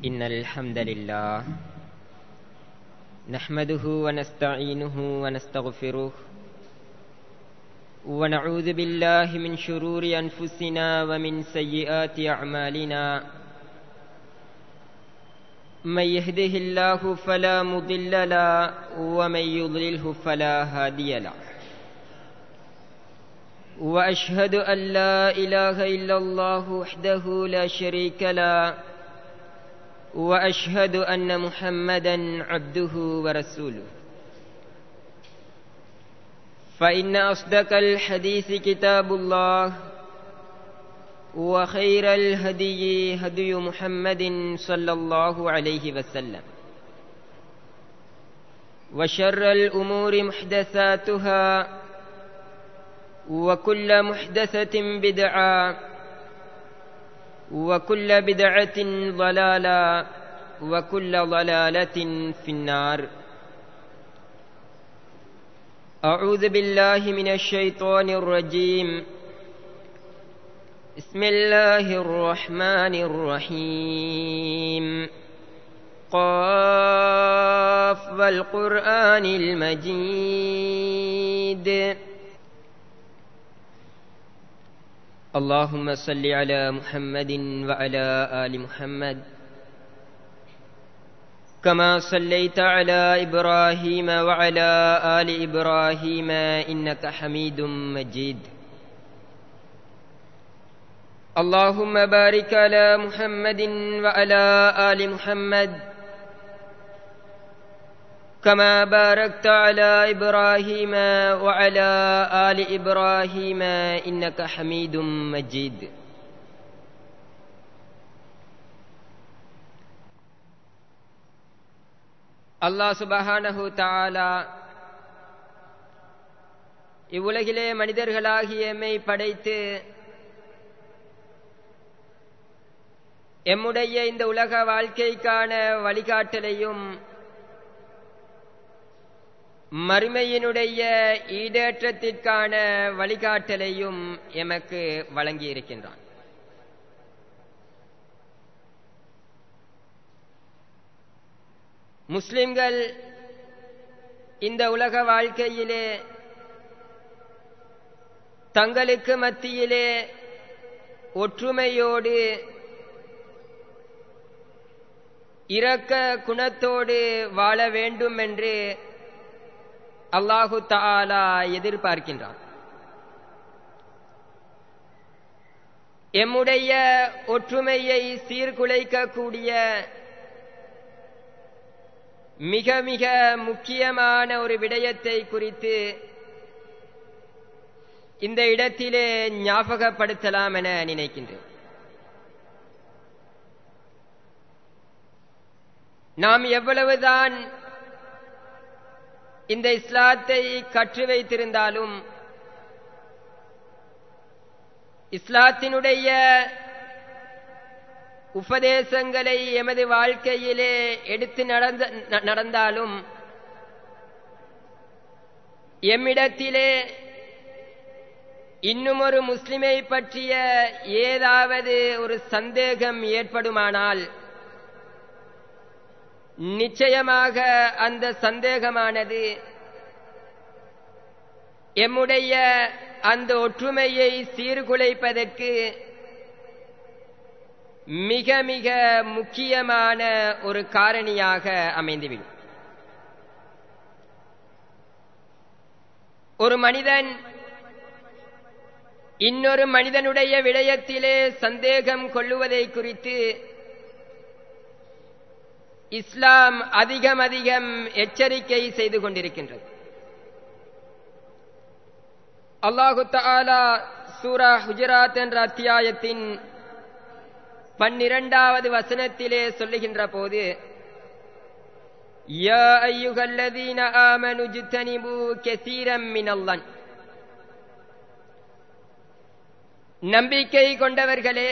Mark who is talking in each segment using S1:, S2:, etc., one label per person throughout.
S1: إن الحمد لله نحمده ونستعينه ونستغفره ونعوذ بالله من شرور أنفسنا ومن سيئات أعمالنا من يهده الله فلا مضل له ومن يضلله فلا هادي له واشهد ان لا اله الا الله وحده لا شريك له واشهد ان محمدا عبده ورسوله فان اصدق الحديث كتاب الله وخير الهدي هدي محمد صلى الله عليه وسلم وشر الامور محدثاتها وكل محدثة بدعة وكل بدعة ضلالة وكل ضلالة في النار أعوذ بالله من الشيطان الرجيم بسم الله الرحمن الرحيم قاف والقرآن المجيد اللهم صل على محمد وعلى آل محمد كما صليت على إبراهيم وعلى آل إبراهيم إنك حميد مجيد اللهم بارك على محمد وعلى آل محمد كما باركت على إبراهيم وعلى آل إبراهيم إنك حميد مجيد அல்லாஹ் சுபஹானஹு தாலா இவ்வுலகிலே மனிதர்களாகிய எம்மை படைத்து எம்முடைய இந்த உலக வாழ்க்கைக்கான வழிகாட்டலையும் மறுமையினுடைய ஈடேற்றத்திற்கான வழிகாட்டலையும் எமக்கு வழங்கியிருக்கின்றான் முஸ்லிம்கள் இந்த உலக வாழ்க்கையிலே தங்களுக்கு மத்தியிலே ஒற்றுமையோடு இரக்க குணத்தோடு வாழ வேண்டும் என்று அல்லாஹு தாலா எதிர்பார்க்கின்றான் எம்முடைய ஒற்றுமையை சீர்குலைக்கக்கூடிய மிக மிக முக்கியமான ஒரு விடயத்தை குறித்து இந்த இடத்திலே ஞாபகப்படுத்தலாம் என நினைக்கின்றேன் நாம் எவ்வளவுதான் இந்த இஸ்லாத்தை கற்று வைத்திருந்தாலும் இஸ்லாத்தினுடைய உபதேசங்களை எமது வாழ்க்கையிலே எடுத்து நடந்த நடந்தாலும் எம்மிடத்திலே இன்னும் ஒரு முஸ்லிமை பற்றிய ஏதாவது ஒரு சந்தேகம் ஏற்படுமானால் நிச்சயமாக அந்த சந்தேகமானது எம்முடைய அந்த ஒற்றுமையை சீர்குலைப்பதற்கு மிக மிக முக்கியமான ஒரு காரணியாக அமைந்துவிடும் ஒரு மனிதன் இன்னொரு மனிதனுடைய விடயத்திலே சந்தேகம் கொள்ளுவதை குறித்து இஸ்லாம் அதிகம் அதிகம் எச்சரிக்கை செய்து கொண்டிருக்கின்றது அல்லாஹு தாலா சூரா ஹுஜராத் என்ற அத்தியாயத்தின் பன்னிரண்டாவது வசனத்திலே சொல்லுகின்ற போது يا أيها الذين آمنوا اجتنبوا كثيرا من الله நம்பிக்கை கொண்டவர்களே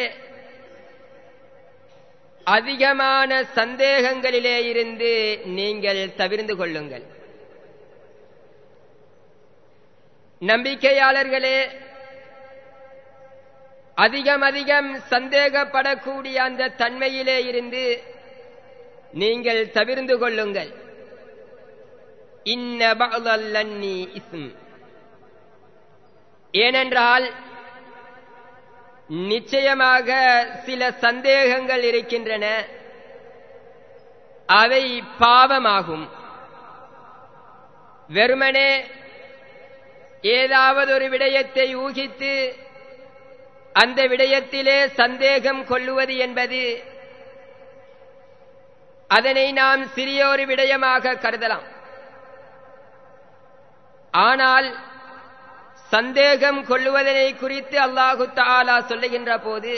S1: அதிகமான சந்தேகங்களிலே இருந்து நீங்கள் தவிர்ந்து கொள்ளுங்கள் நம்பிக்கையாளர்களே அதிகம் அதிகம் சந்தேகப்படக்கூடிய அந்த தன்மையிலே இருந்து நீங்கள் தவிர்ந்து கொள்ளுங்கள் இன்ன பஅலல்லன்னி இஸ்ம் ஏனென்றால் நிச்சயமாக சில சந்தேகங்கள் இருக்கின்றன அவை பாவமாகும் வெறுமனே ஏதாவது ஒரு விடயத்தை ஊகித்து அந்த விடயத்திலே சந்தேகம் கொள்ளுவது என்பது அதனை நாம் சிறியோரு விடயமாக கருதலாம் ஆனால் சந்தேகம் கொள்ளுவதனை குறித்து அல்லாஹு தாலா சொல்லுகின்ற போது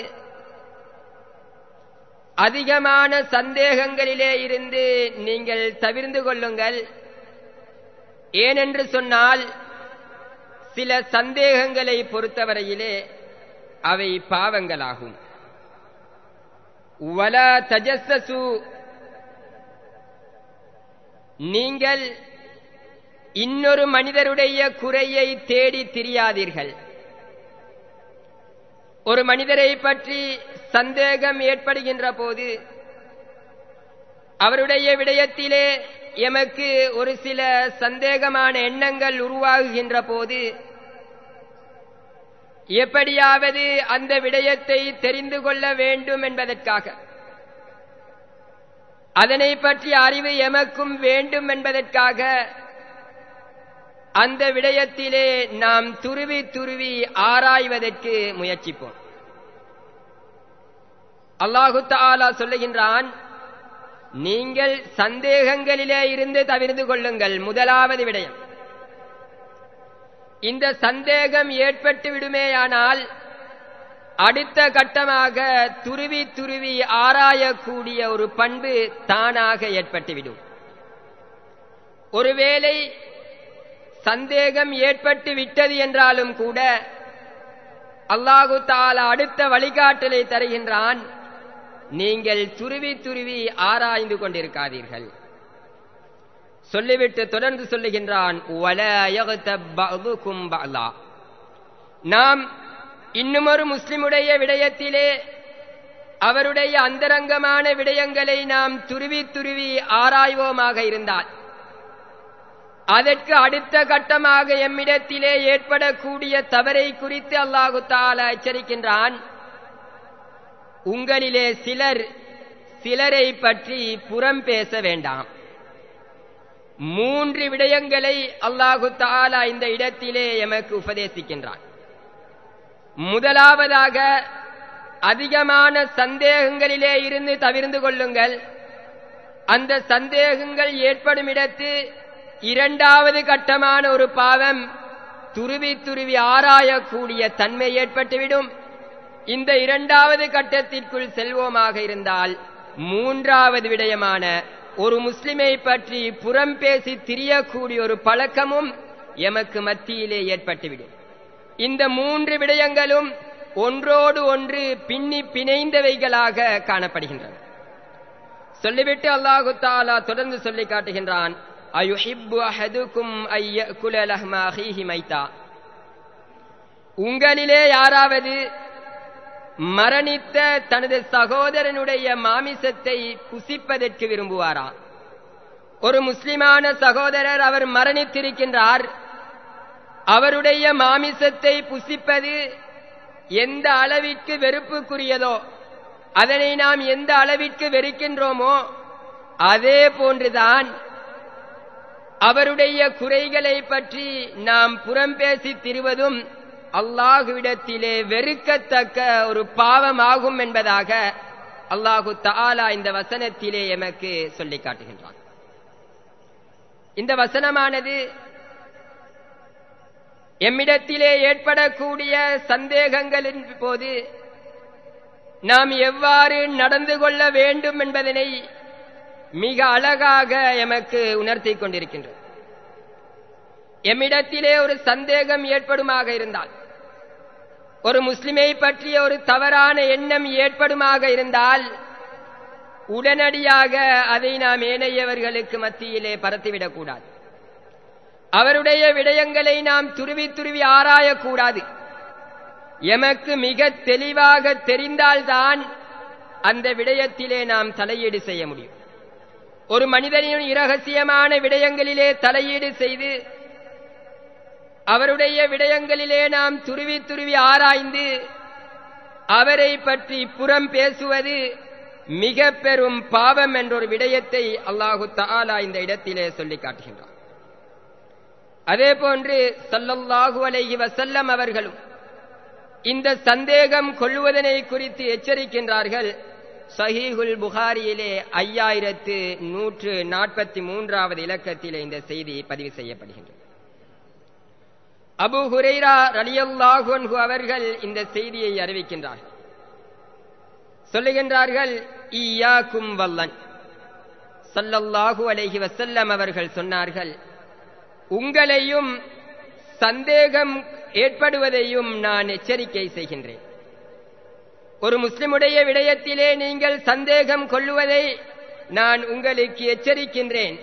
S1: அதிகமான சந்தேகங்களிலே இருந்து நீங்கள் தவிர்ந்து கொள்ளுங்கள் ஏனென்று சொன்னால் சில சந்தேகங்களை பொறுத்தவரையிலே அவை பாவங்களாகும் வல தஜஸ்ஸு நீங்கள் இன்னொரு மனிதருடைய குறையை தேடி திரியாதீர்கள் ஒரு மனிதரை பற்றி சந்தேகம் ஏற்படுகின்ற போது அவருடைய விடயத்திலே எமக்கு ஒரு சில சந்தேகமான எண்ணங்கள் உருவாகுகின்ற போது எப்படியாவது அந்த விடயத்தை தெரிந்து கொள்ள வேண்டும் என்பதற்காக அதனை பற்றி அறிவு எமக்கும் வேண்டும் என்பதற்காக அந்த விடயத்திலே நாம் துருவி துருவி ஆராய்வதற்கு முயற்சிப்போம் அல்லாஹு தாலா சொல்லுகின்றான் நீங்கள் சந்தேகங்களிலே இருந்து தவிர்த்து கொள்ளுங்கள் முதலாவது விடயம் இந்த சந்தேகம் ஏற்பட்டு விடுமேயானால் அடுத்த கட்டமாக துருவி துருவி ஆராயக்கூடிய ஒரு பண்பு தானாக ஏற்பட்டுவிடும் ஒருவேளை சந்தேகம் ஏற்பட்டு விட்டது என்றாலும் கூட அல்லாஹு தாலா அடுத்த வழிகாட்டலை தருகின்றான் நீங்கள் துருவி துருவி ஆராய்ந்து கொண்டிருக்காதீர்கள் சொல்லிவிட்டு தொடர்ந்து சொல்லுகின்றான் நாம் இன்னுமொரு முஸ்லிமுடைய விடயத்திலே அவருடைய அந்தரங்கமான விடயங்களை நாம் துருவி துருவி ஆராய்வோமாக இருந்தால் அதற்கு அடுத்த கட்டமாக எம்மிடத்திலே ஏற்படக்கூடிய தவறை குறித்து அல்லாஹு தாலா எச்சரிக்கின்றான் உங்களிலே சிலர் சிலரை பற்றி புறம் பேச வேண்டாம் மூன்று விடயங்களை அல்லாஹு தாலா இந்த இடத்திலே எமக்கு உபதேசிக்கின்றான் முதலாவதாக அதிகமான சந்தேகங்களிலே இருந்து தவிர்ந்து கொள்ளுங்கள் அந்த சந்தேகங்கள் ஏற்படும் இடத்து இரண்டாவது கட்டமான ஒரு பாவம் துருவி துருவி ஆராயக்கூடிய தன்மை ஏற்பட்டுவிடும் இந்த இரண்டாவது கட்டத்திற்குள் செல்வோமாக இருந்தால் மூன்றாவது விடயமான ஒரு முஸ்லிமை பற்றி புறம் பேசி திரியக்கூடிய ஒரு பழக்கமும் எமக்கு மத்தியிலே ஏற்பட்டுவிடும் இந்த மூன்று விடயங்களும் ஒன்றோடு ஒன்று பின்னி பிணைந்தவைகளாக காணப்படுகின்றன சொல்லிவிட்டு அல்லாஹு தாலா தொடர்ந்து சொல்லி காட்டுகின்றான் அயுஹிப்பு அஹதுக்கும் ஐயகுல லஹ்ம அஹீஹி மைத்தா உங்களிலே யாராவது மரணித்த தனது சகோதரனுடைய மாமிசத்தை புசிப்பதற்கு விரும்புவாரா ஒரு முஸ்லிமான சகோதரர் அவர் மரணித்திருக்கின்றார் அவருடைய மாமிசத்தை புசிப்பது எந்த அளவிற்கு வெறுப்புக்குரியதோ அதனை நாம் எந்த அளவிற்கு வெறுக்கின்றோமோ அதே போன்றுதான் அவருடைய குறைகளை பற்றி நாம் புறம்பேசி திரிவதும் அல்லாஹுவிடத்திலே வெறுக்கத்தக்க ஒரு பாவமாகும் என்பதாக அல்லாஹு தாலா இந்த வசனத்திலே எமக்கு சொல்லி காட்டுகின்றான் இந்த வசனமானது எம்மிடத்திலே ஏற்படக்கூடிய சந்தேகங்களின் போது நாம் எவ்வாறு நடந்து கொள்ள வேண்டும் என்பதனை மிக அழகாக எமக்கு உணர்த்திக் கொண்டிருக்கின்றது எம்மிடத்திலே ஒரு சந்தேகம் ஏற்படுமாக இருந்தால் ஒரு முஸ்லிமை பற்றிய ஒரு தவறான எண்ணம் ஏற்படுமாக இருந்தால் உடனடியாக அதை நாம் ஏனையவர்களுக்கு மத்தியிலே பரத்திவிடக்கூடாது அவருடைய விடயங்களை நாம் துருவி துருவி ஆராயக்கூடாது எமக்கு மிக தெளிவாக தெரிந்தால்தான் அந்த விடயத்திலே நாம் தலையீடு செய்ய முடியும் ஒரு மனிதனின் இரகசியமான விடயங்களிலே தலையீடு செய்து அவருடைய விடயங்களிலே நாம் துருவி துருவி ஆராய்ந்து அவரை பற்றி புறம் பேசுவது மிக பெரும் பாவம் என்றொரு விடயத்தை அல்லாஹு தாலா இந்த இடத்திலே சொல்லி காட்டுகின்றார் அதே போன்று சல்லல்லாஹு அலைஹி வசல்லம் அவர்களும் இந்த சந்தேகம் கொள்வதனை குறித்து எச்சரிக்கின்றார்கள் சஹீகுல் புகாரியிலே ஐயாயிரத்து நூற்று நாற்பத்தி மூன்றாவது இலக்கத்திலே இந்த செய்தி பதிவு செய்யப்படுகின்றது அபு ஹுரைரா ரலியல்லாஹு அவர்கள் இந்த செய்தியை அறிவிக்கின்றார்கள் சொல்லுகின்றார்கள் ஈயாக்கும் வல்லன் சல்லல்லாஹு அலைஹி வசல்லம் அவர்கள் சொன்னார்கள் உங்களையும் சந்தேகம் ஏற்படுவதையும் நான் எச்சரிக்கை செய்கின்றேன் ஒரு முஸ்லிமுடைய விடயத்திலே நீங்கள் சந்தேகம் கொள்ளுவதை நான் உங்களுக்கு எச்சரிக்கின்றேன்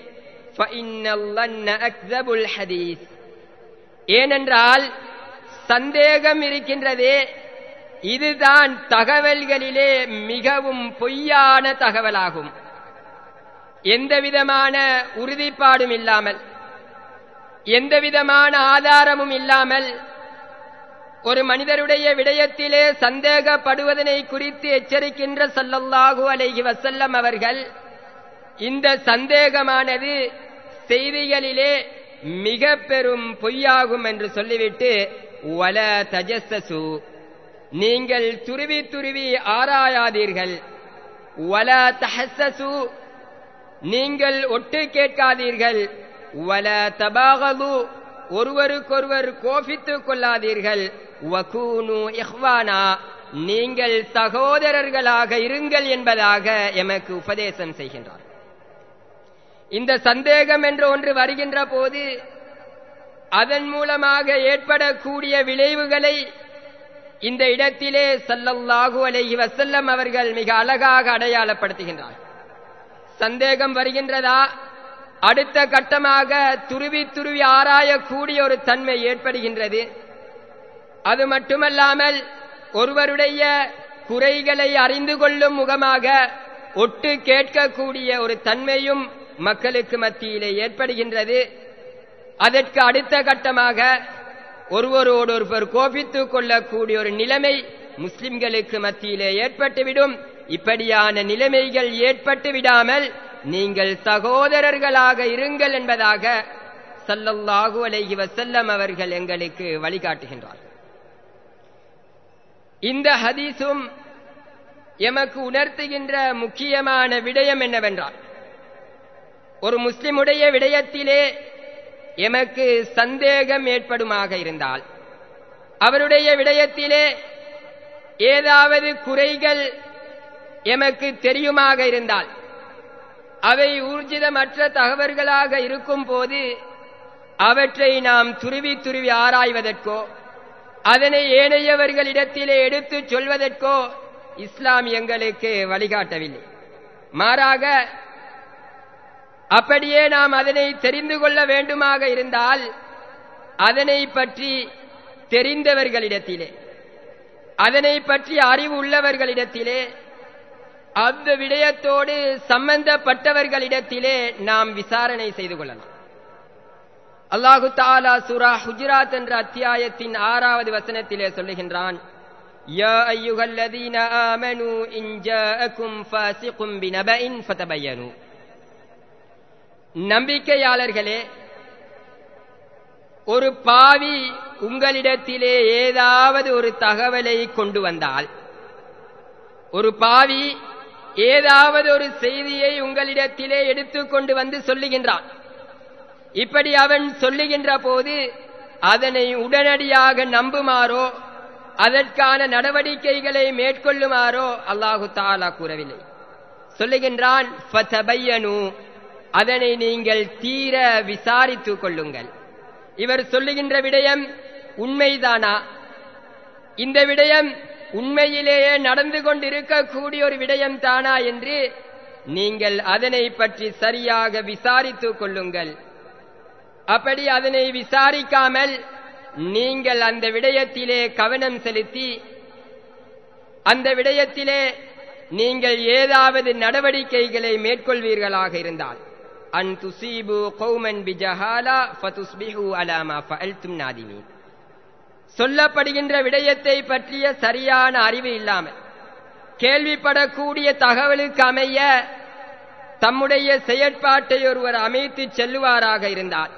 S1: ஏனென்றால் சந்தேகம் இருக்கின்றதே இதுதான் தகவல்களிலே மிகவும் பொய்யான தகவலாகும் எந்தவிதமான உறுதிப்பாடும் இல்லாமல் எந்தவிதமான ஆதாரமும் இல்லாமல் ஒரு மனிதருடைய விடயத்திலே சந்தேகப்படுவதனை குறித்து எச்சரிக்கின்ற சல்லல்லாஹு அலைஹி வசல்லம் அவர்கள் இந்த சந்தேகமானது செய்திகளிலே மிக பெரும் பொய்யாகும் என்று சொல்லிவிட்டு வல தஜஸ்ஸு நீங்கள் துருவி துருவி ஆராயாதீர்கள் வல தஹஸ்ஸு நீங்கள் ஒட்டு கேட்காதீர்கள் வல தபாகலு ஒருவருக்கொருவர் கோபித்துக் கொள்ளாதீர்கள் வகூனு இஹ்வானா நீங்கள் சகோதரர்களாக இருங்கள் என்பதாக எமக்கு உபதேசம் செய்கின்றார் இந்த சந்தேகம் என்று ஒன்று வருகின்ற போது அதன் மூலமாக ஏற்படக்கூடிய விளைவுகளை இந்த இடத்திலே சல்லல்லாஹு அலைஹி வசல்லம் அவர்கள் மிக அழகாக அடையாளப்படுத்துகின்றார் சந்தேகம் வருகின்றதா அடுத்த கட்டமாக துருவி துருவி ஆராயக்கூடிய ஒரு தன்மை ஏற்படுகின்றது அது மட்டுமல்லாமல் ஒருவருடைய குறைகளை அறிந்து கொள்ளும் முகமாக ஒட்டு கேட்கக்கூடிய ஒரு தன்மையும் மக்களுக்கு மத்தியிலே ஏற்படுகின்றது அதற்கு அடுத்த கட்டமாக ஒருவரோடு ஒருவர் கோபித்துக் கொள்ளக்கூடிய ஒரு நிலைமை முஸ்லிம்களுக்கு மத்தியிலே ஏற்பட்டுவிடும் இப்படியான நிலைமைகள் ஏற்பட்டு விடாமல் நீங்கள் சகோதரர்களாக இருங்கள் என்பதாக சல்லல்லாஹு அலைஹி வசல்லம் அவர்கள் எங்களுக்கு வழிகாட்டுகின்றார் இந்த ஹதீஸும் எமக்கு உணர்த்துகின்ற முக்கியமான விடயம் என்னவென்றால் ஒரு முஸ்லிமுடைய விடயத்திலே எமக்கு சந்தேகம் ஏற்படுமாக இருந்தால் அவருடைய விடயத்திலே ஏதாவது குறைகள் எமக்கு தெரியுமாக இருந்தால் அவை ஊர்ஜிதமற்ற தகவல்களாக இருக்கும் போது அவற்றை நாம் துருவி துருவி ஆராய்வதற்கோ அதனை ஏனையவர்களிடத்திலே எடுத்துச் சொல்வதற்கோ இஸ்லாம் எங்களுக்கு வழிகாட்டவில்லை மாறாக அப்படியே நாம் அதனை தெரிந்து கொள்ள வேண்டுமாக இருந்தால் அதனை பற்றி தெரிந்தவர்களிடத்திலே அதனை பற்றி அறிவு உள்ளவர்களிடத்திலே அந்த விடயத்தோடு சம்பந்தப்பட்டவர்களிடத்திலே நாம் விசாரணை செய்து கொள்ளலாம் அல்லாஹு தாலா சுரா ஹுஜராத் என்ற அத்தியாயத்தின் ஆறாவது வசனத்திலே சொல்லுகின்றான் يا أيها الذين آمنوا إن جاءكم فاسق بنبأ فتبينوا நம்பிக்கையாளர்களே ஒரு பாவி உங்களிடத்திலே ஏதாவது ஒரு தகவலை கொண்டு வந்தால் ஒரு பாவி ஏதாவது ஒரு செய்தியை உங்களிடத்திலே எடுத்துக்கொண்டு வந்து சொல்லுகின்றான் இப்படி அவன் சொல்லுகின்ற போது அதனை உடனடியாக நம்புமாறோ அதற்கான நடவடிக்கைகளை மேற்கொள்ளுமாறோ அல்லாஹு தாலா கூறவில்லை சொல்லுகின்றான் அதனை நீங்கள் தீர விசாரித்துக் கொள்ளுங்கள் இவர் சொல்லுகின்ற விடயம் உண்மைதானா இந்த விடயம் உண்மையிலேயே நடந்து கொண்டிருக்கக்கூடிய ஒரு விடயம் தானா என்று நீங்கள் அதனை பற்றி சரியாக விசாரித்துக் கொள்ளுங்கள் அப்படி அதனை விசாரிக்காமல் நீங்கள் அந்த விடயத்திலே கவனம் செலுத்தி அந்த விடயத்திலே நீங்கள் ஏதாவது நடவடிக்கைகளை மேற்கொள்வீர்களாக இருந்தால் அன் துசீபு கௌமன் பிஜஹாலா ஃபதுஸ்பிஹு அலாமா ஃபஅல்தும் நாதிமீன் சொல்லப்படுகின்ற விடயத்தை பற்றிய சரியான அறிவு இல்லாமல் கேள்விப்படக்கூடிய தகவலுக்கு அமைய தம்முடைய செயற்பாட்டை ஒருவர் அமைத்து செல்லுவாராக இருந்தார்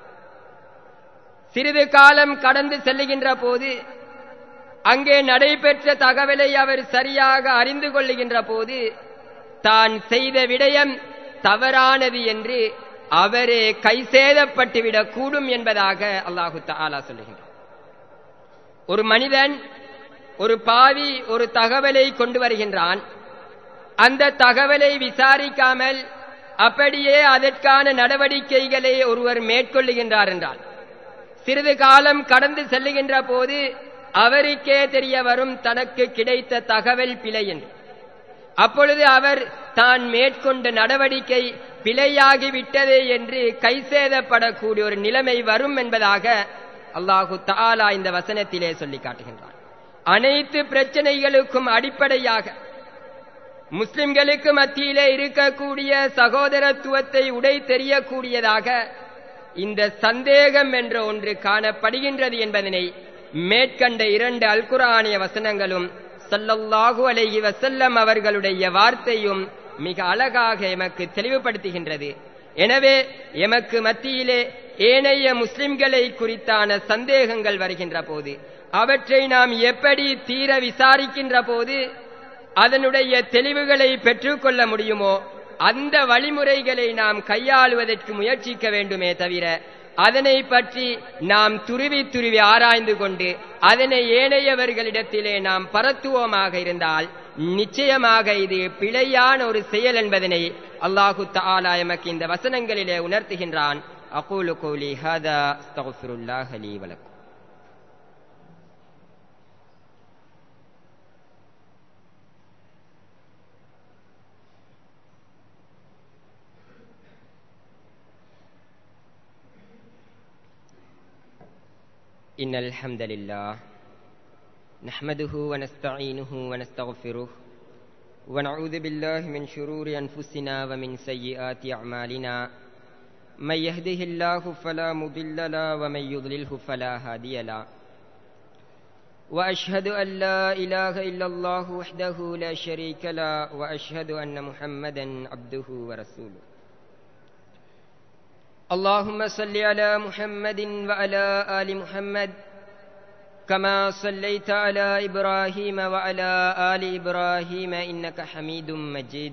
S1: சிறிது காலம் கடந்து செல்லுகின்ற போது அங்கே நடைபெற்ற தகவலை அவர் சரியாக அறிந்து கொள்ளுகின்ற போது தான் செய்த விடயம் தவறானது என்று அவரே கைசேதப்பட்டுவிடக் கூடும் என்பதாக அல்லாஹு தாலா சொல்லுகின்றார் ஒரு மனிதன் ஒரு பாவி ஒரு தகவலை கொண்டு வருகின்றான் அந்த தகவலை விசாரிக்காமல் அப்படியே அதற்கான நடவடிக்கைகளை ஒருவர் மேற்கொள்ளுகின்றார் என்றால் சிறிது காலம் கடந்து செல்லுகின்ற போது அவருக்கே தெரிய வரும் தனக்கு கிடைத்த தகவல் பிழை என்று அப்பொழுது அவர் தான் மேற்கொண்ட நடவடிக்கை பிழையாகிவிட்டதே என்று கைசேதப்படக்கூடிய ஒரு நிலைமை வரும் என்பதாக அல்லாஹு தாலா இந்த வசனத்திலே சொல்லி காட்டுகின்றார் அனைத்து பிரச்சனைகளுக்கும் அடிப்படையாக முஸ்லிம்களுக்கு மத்தியிலே இருக்கக்கூடிய சகோதரத்துவத்தை உடை தெரியக்கூடியதாக இந்த சந்தேகம் என்ற ஒன்று காணப்படுகின்றது என்பதனை மேற்கண்ட இரண்டு அல்குரானிய வசனங்களும் சல்லல்லாஹு அலைஹி வசல்லம் அவர்களுடைய வார்த்தையும் மிக அழகாக எமக்கு தெளிவுபடுத்துகின்றது எனவே எமக்கு மத்தியிலே ஏனைய முஸ்லிம்களை குறித்தான சந்தேகங்கள் வருகின்ற போது அவற்றை நாம் எப்படி தீர விசாரிக்கின்ற போது அதனுடைய தெளிவுகளை பெற்றுக்கொள்ள முடியுமோ அந்த வழிமுறைகளை நாம் கையாளுவதற்கு முயற்சிக்க வேண்டுமே தவிர அதனை பற்றி நாம் துருவி துருவி ஆராய்ந்து கொண்டு அதனை ஏனையவர்களிடத்திலே நாம் பரத்துவோமாக இருந்தால் நிச்சயமாக இது பிழையான ஒரு செயல் என்பதனை அல்லாஹு தாலா எமக்கு இந்த வசனங்களிலே உணர்த்துகின்றான் அகூலு கோலி ஹதா அஸ்தகுஃபிருல்லாஹ் லீ வலக்கும் إن الحمد لله نحمده ونستعينه ونستغفره ونعوذ بالله من شرور أنفسنا ومن سيئات أعمالنا من يهده الله فلا مضل له ومن يضلله فلا هادي له وأشهد أن لا إله إلا الله وحده لا شريك له وأشهد أن محمدا عبده ورسوله اللهم صل على محمد وعلى آل محمد كما صليت على إبراهيم وعلى آل إبراهيم إنك حميد مجيد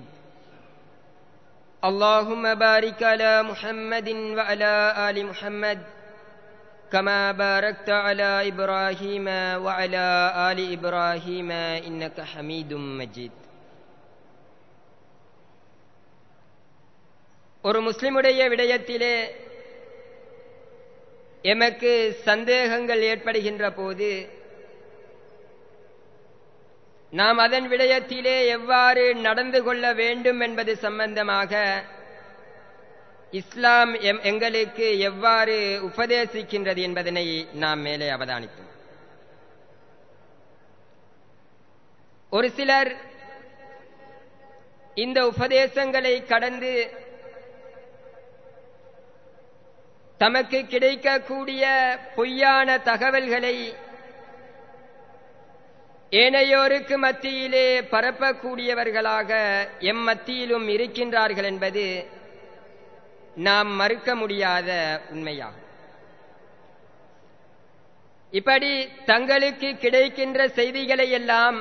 S1: اللهم بارك على محمد وعلى آل محمد كما باركت على إبراهيم وعلى آل إبراهيم إنك حميد مجيد ஒரு முஸ்லிமுடைய விடயத்திலே எமக்கு சந்தேகங்கள் ஏற்படுகின்ற போது நாம் அதன் விடயத்திலே எவ்வாறு நடந்து கொள்ள வேண்டும் என்பது சம்பந்தமாக இஸ்லாம் எம் எங்களுக்கு எவ்வாறு உபதேசிக்கின்றது என்பதனை நாம் மேலே அவதானித்தோம் ஒரு சிலர் இந்த உபதேசங்களை கடந்து தமக்கு கிடைக்கக்கூடிய பொய்யான தகவல்களை ஏனையோருக்கு மத்தியிலே பரப்பக்கூடியவர்களாக எம் மத்தியிலும் இருக்கின்றார்கள் என்பது நாம் மறுக்க முடியாத உண்மையாகும் இப்படி தங்களுக்கு கிடைக்கின்ற செய்திகளை எல்லாம்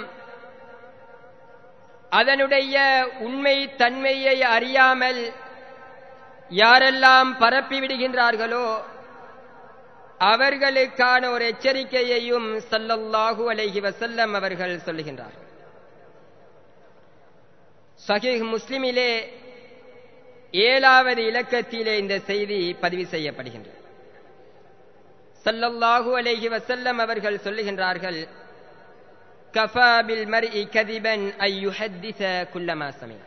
S1: அதனுடைய உண்மை தன்மையை அறியாமல் யாரெல்லாம் பரப்பி விடுகின்றார்களோ அவர்களுக்கான ஒரு எச்சரிக்கையையும் சல்லல்லாஹு அலைஹி வசல்லம் அவர்கள் சொல்லுகின்றார்கள் சஹீஹ் முஸ்லிமிலே ஏழாவது இலக்கத்திலே இந்த செய்தி பதிவு செய்யப்படுகின்றது சல்லல்லாஹு அலைஹி வசல்லம் அவர்கள் சொல்லுகின்றார்கள் கஃபா பில் மர்இ கதிபன் ஐ யுஹத்திஸ குல்லமா சமீ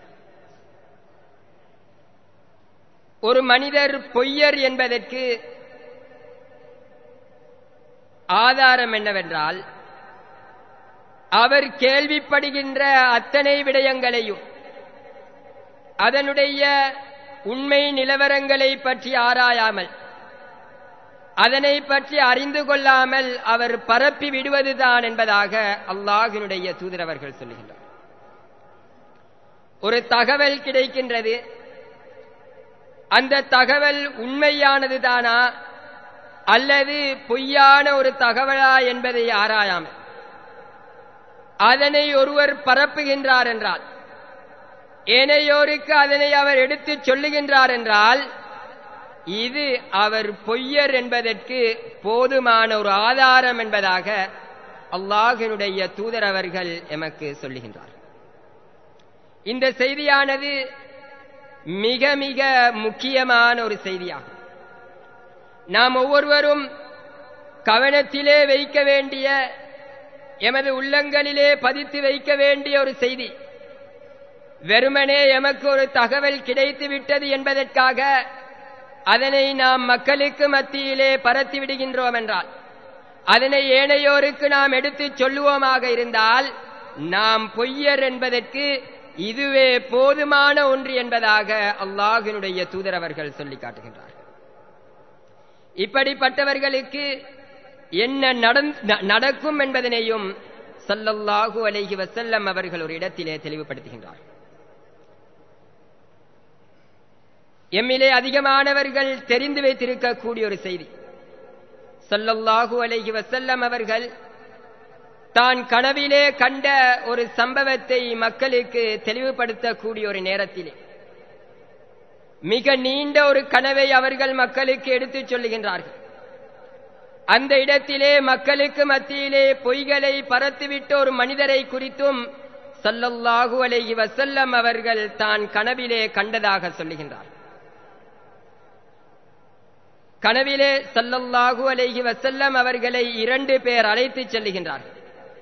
S1: ஒரு மனிதர் பொய்யர் என்பதற்கு ஆதாரம் என்னவென்றால் அவர் கேள்விப்படுகின்ற அத்தனை விடயங்களையும் அதனுடைய உண்மை நிலவரங்களை பற்றி ஆராயாமல் அதனை பற்றி அறிந்து கொள்ளாமல் அவர் பரப்பி விடுவதுதான் என்பதாக அல்லாஹினுடைய தூதரவர்கள் சொல்லுகின்றார் ஒரு தகவல் கிடைக்கின்றது அந்த தகவல் உண்மையானது தானா அல்லது பொய்யான ஒரு தகவலா என்பதை ஆராயாமல் அதனை ஒருவர் பரப்புகின்றார் என்றால் ஏனையோருக்கு அதனை அவர் எடுத்துச் சொல்லுகின்றார் என்றால் இது அவர் பொய்யர் என்பதற்கு போதுமான ஒரு ஆதாரம் என்பதாக அல்லாஹினுடைய தூதர் அவர்கள் எமக்கு சொல்லுகின்றார் இந்த செய்தியானது மிக மிக முக்கியமான ஒரு செய்தியாகும் நாம் ஒவ்வொருவரும் கவனத்திலே வைக்க வேண்டிய எமது உள்ளங்களிலே பதித்து வைக்க வேண்டிய ஒரு செய்தி வெறுமனே எமக்கு ஒரு தகவல் கிடைத்து விட்டது என்பதற்காக அதனை நாம் மக்களுக்கு மத்தியிலே பரத்தி விடுகின்றோம் என்றால் அதனை ஏனையோருக்கு நாம் எடுத்துச் சொல்லுவோமாக இருந்தால் நாம் பொய்யர் என்பதற்கு இதுவே போதுமான ஒன்று என்பதாக அல்லாஹினுடைய தூதரவர்கள் சொல்லி காட்டுகின்றார்கள் இப்படிப்பட்டவர்களுக்கு என்ன நடக்கும் என்பதனையும் சல்லல்லாஹு அலைஹி வசல்லம் அவர்கள் ஒரு இடத்திலே தெளிவுபடுத்துகின்றார் எம்மிலே அதிகமானவர்கள் தெரிந்து வைத்திருக்கக்கூடிய ஒரு செய்தி சல்லல்லாஹு அலைஹி வசல்லம் அவர்கள் தான் கனவிலே கண்ட ஒரு சம்பவத்தை மக்களுக்கு தெளிவுபடுத்தக்கூடிய ஒரு நேரத்திலே மிக நீண்ட ஒரு கனவை அவர்கள் மக்களுக்கு எடுத்துச் சொல்லுகின்றார்கள் அந்த இடத்திலே மக்களுக்கு மத்தியிலே பொய்களை பரத்துவிட்ட ஒரு மனிதரை குறித்தும் சல்லல்லாஹு அலைஹி வசல்லம் அவர்கள் தான் கனவிலே கண்டதாக சொல்லுகின்றார் கனவிலே சல்லல்லாஹு அலைஹி வசல்லம் அவர்களை இரண்டு பேர் அழைத்துச் செல்லுகின்றார்கள்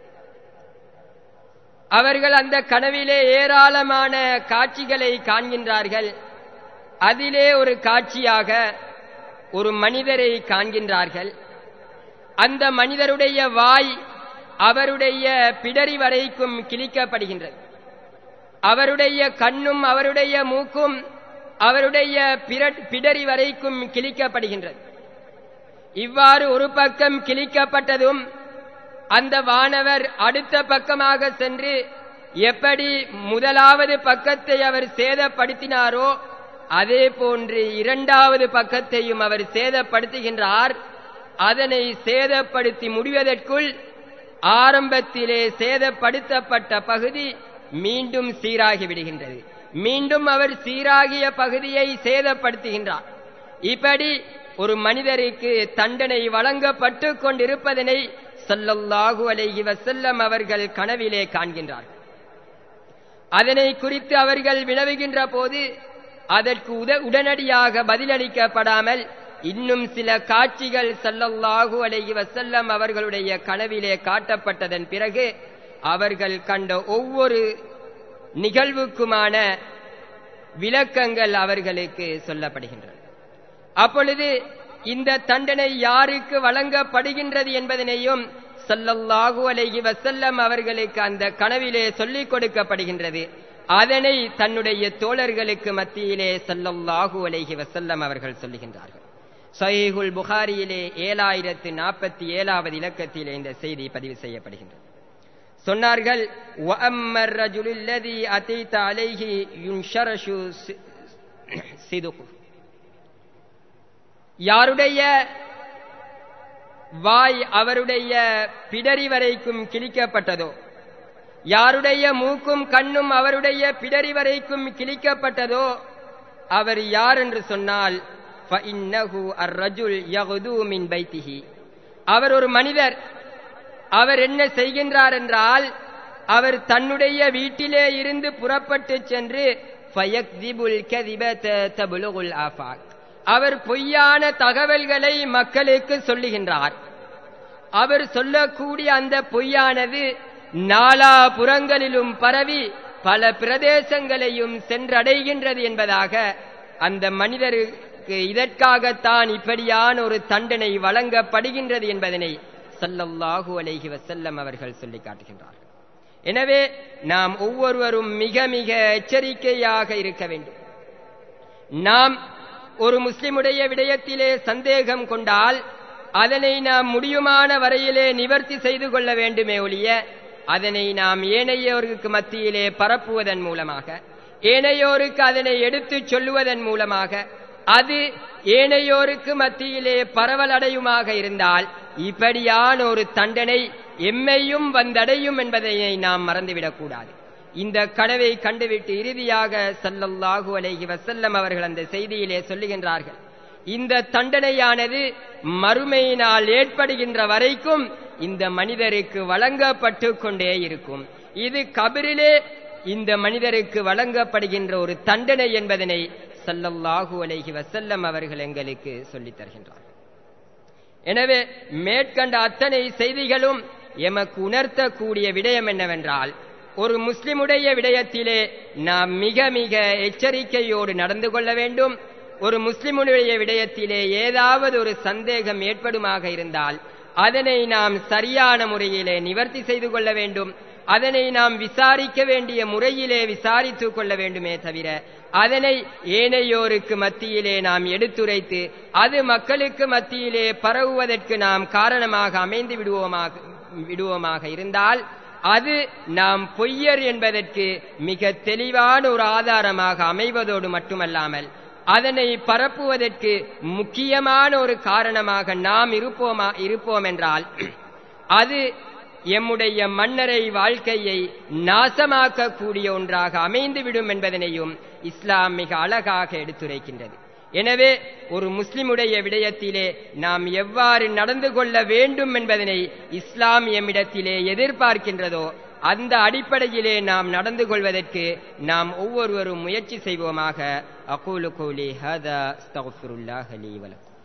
S1: அவர்கள் அந்த கனவிலே ஏராளமான காட்சிகளை காண்கின்றார்கள் அதிலே ஒரு காட்சியாக ஒரு மனிதரை காண்கின்றார்கள் அந்த மனிதருடைய வாய் அவருடைய பிடரி வரைக்கும் கிழிக்கப்படுகின்றது அவருடைய கண்ணும் அவருடைய மூக்கும் அவருடைய பிடரி வரைக்கும் கிழிக்கப்படுகின்றது இவ்வாறு ஒரு பக்கம் கிழிக்கப்பட்டதும் அந்த வானவர் அடுத்த பக்கமாக சென்று எப்படி முதலாவது பக்கத்தை அவர் சேதப்படுத்தினாரோ அதே போன்று இரண்டாவது பக்கத்தையும் அவர் சேதப்படுத்துகின்றார் அதனை சேதப்படுத்தி முடிவதற்குள் ஆரம்பத்திலே சேதப்படுத்தப்பட்ட பகுதி மீண்டும் சீராகி விடுகின்றது மீண்டும் அவர் சீராகிய பகுதியை சேதப்படுத்துகின்றார் இப்படி ஒரு மனிதருக்கு தண்டனை வழங்கப்பட்டு கொண்டிருப்பதனை சல்லல்லாஹு அலைஹி வசல்லம் அவர்கள் கனவிலே காண்கின்றார்கள் அதனை குறித்து அவர்கள் வினவுகின்ற போது அதற்கு உத உடனடியாக பதிலளிக்கப்படாமல் இன்னும் சில காட்சிகள் சல்லல்லாஹு அலைஹி வசல்லம் அவர்களுடைய கனவிலே காட்டப்பட்டதன் பிறகு அவர்கள் கண்ட ஒவ்வொரு நிகழ்வுக்குமான விளக்கங்கள் அவர்களுக்கு சொல்லப்படுகின்றன அப்பொழுது இந்த தண்டனை யாருக்கு வழங்கப்படுகின்றது என்பதனையும் சல்லல்லாஹு அலைஹி வசல்லம் அவர்களுக்கு அந்த கனவிலே சொல்லிக் கொடுக்கப்படுகின்றது அதனை தன்னுடைய தோழர்களுக்கு மத்தியிலே சல்லல்லாஹு அலைஹி வசல்லம் அவர்கள் சொல்லுகின்றார்கள் சஹீஹுல் புகாரியிலே ஏழாயிரத்து நாற்பத்தி ஏழாவது இலக்கத்திலே இந்த செய்தி பதிவு செய்யப்படுகின்றது சொன்னார்கள் வஅம்மர் ரஜுலுல் லதி அதீத அலைஹி யுன்ஷரஷு சிதுகு யாருடைய வாய் அவருடைய பிடரி வரைக்கும் கிழிக்கப்பட்டதோ யாருடைய மூக்கும் கண்ணும் அவருடைய பிடரி வரைக்கும் கிழிக்கப்பட்டதோ அவர் யார் என்று சொன்னால் அவர் ஒரு மனிதர் அவர் என்ன செய்கின்றார் என்றால் அவர் தன்னுடைய வீட்டிலே இருந்து புறப்பட்டு சென்று அவர் பொய்யான தகவல்களை மக்களுக்கு சொல்லுகின்றார் அவர் சொல்லக்கூடிய அந்த பொய்யானது நாலா புறங்களிலும் பரவி பல பிரதேசங்களையும் சென்றடைகின்றது என்பதாக அந்த மனிதருக்கு இதற்காகத்தான் இப்படியான ஒரு தண்டனை வழங்கப்படுகின்றது என்பதனை சல்லல்லாஹு அலைஹி வசல்லம் அவர்கள் சொல்லி காட்டுகின்றார்கள் எனவே நாம் ஒவ்வொருவரும் மிக மிக எச்சரிக்கையாக இருக்க வேண்டும் நாம் ஒரு முஸ்லிமுடைய விடயத்திலே சந்தேகம் கொண்டால் அதனை நாம் முடியுமான வரையிலே நிவர்த்தி செய்து கொள்ள வேண்டுமே ஒழிய அதனை நாம் ஏனையோருக்கு மத்தியிலே பரப்புவதன் மூலமாக ஏனையோருக்கு அதனை எடுத்துச் சொல்லுவதன் மூலமாக அது ஏனையோருக்கு மத்தியிலே பரவலடையுமாக இருந்தால் இப்படியான ஒரு தண்டனை எம்மையும் வந்தடையும் என்பதை நாம் மறந்துவிடக்கூடாது இந்த கனவை கண்டுவிட்டு இறுதியாக சல்லல்லாஹு அலைஹி வசல்லம் அவர்கள் அந்த செய்தியிலே சொல்லுகின்றார்கள் இந்த தண்டனையானது மறுமையினால் ஏற்படுகின்ற வரைக்கும் இந்த மனிதருக்கு வழங்கப்பட்டு கொண்டே இருக்கும் இது கபிரிலே இந்த மனிதருக்கு வழங்கப்படுகின்ற ஒரு தண்டனை என்பதனை சல்லல்லாஹு அலைஹி வசல்லம் அவர்கள் எங்களுக்கு சொல்லித் தருகின்றார் எனவே மேற்கண்ட அத்தனை செய்திகளும் எமக்கு உணர்த்தக்கூடிய விடயம் என்னவென்றால் ஒரு முஸ்லிமுடைய விடயத்திலே நாம் மிக மிக எச்சரிக்கையோடு நடந்து கொள்ள வேண்டும் ஒரு முஸ்லிமுடைய விடயத்திலே ஏதாவது ஒரு சந்தேகம் ஏற்படுமாக இருந்தால் அதனை நாம் சரியான முறையிலே நிவர்த்தி செய்து கொள்ள வேண்டும் அதனை நாம் விசாரிக்க வேண்டிய முறையிலே விசாரித்துக் கொள்ள வேண்டுமே தவிர அதனை ஏனையோருக்கு மத்தியிலே நாம் எடுத்துரைத்து அது மக்களுக்கு மத்தியிலே பரவுவதற்கு நாம் காரணமாக அமைந்து விடுவோமாக விடுவோமாக இருந்தால் அது நாம் பொய்யர் என்பதற்கு மிக தெளிவான ஒரு ஆதாரமாக அமைவதோடு மட்டுமல்லாமல் அதனை பரப்புவதற்கு முக்கியமான ஒரு காரணமாக நாம் இருப்போமா இருப்போம் என்றால் அது எம்முடைய மன்னரை வாழ்க்கையை நாசமாக்கக்கூடிய ஒன்றாக அமைந்துவிடும் என்பதனையும் இஸ்லாம் மிக அழகாக எடுத்துரைக்கின்றது எனவே ஒரு முஸ்லிமுடைய விடயத்திலே நாம் எவ்வாறு நடந்து கொள்ள வேண்டும் என்பதனை இஸ்லாம் எம்மிடத்திலே எதிர்பார்க்கின்றதோ அந்த அடிப்படையிலே நாம் நடந்து கொள்வதற்கு நாம் ஒவ்வொருவரும் முயற்சி செய்வோமாக அகூலு கோலி ஹதா அஸ்தகுஃபிருல்லாஹ் லீ வலக்கும்